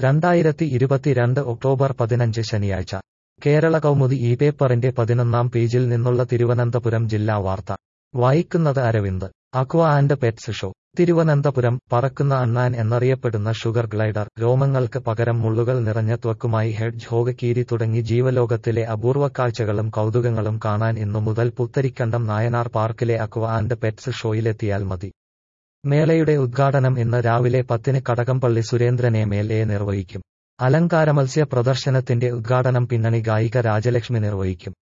രണ്ടായിരത്തി ഇരുപത്തിരണ്ട് ഒക്ടോബർ പതിനഞ്ച് ശനിയാഴ്ച കേരള കൗമുദി ഈ പേപ്പറിന്റെ പതിനൊന്നാം പേജിൽ നിന്നുള്ള തിരുവനന്തപുരം ജില്ലാ വാർത്ത വായിക്കുന്നത് Aravind aqua and pets show Thiruvananthapuram പറക്കുന്ന അണ്ണാൻ എന്നറിയപ്പെടുന്ന ഷുഗർ ഗ്ലൈഡർ രോമങ്ങൾക്ക് പകരം മുള്ളുകൾ നിറഞ്ഞ ത്വക്കുമായി ഹെഡ് ഹോഗ് കീരി തുടങ്ങി ജീവലോകത്തിലെ അപൂർവ കാഴ്ചകളും കൗതുകങ്ങളും കാണാൻ ഇന്നു മുതൽ പുത്തരിക്കണ്ടം നായനാർ പാർക്കിലെ അക്വ ആൻഡ് പെറ്റ്സ് ഷോയിലെത്തിയാൽ മതി മേളയുടെ ഉദ്ഘാടനം ഇന്ന് രാവിലെ പത്തിന് Kadakampally Surendran M L A നിർവഹിക്കും അലങ്കാര മത്സ്യ പ്രദർശനത്തിന്റെ ഉദ്ഘാടനം പിന്നണി ഗായിക രാജലക്ഷ്മി നിർവഹിക്കും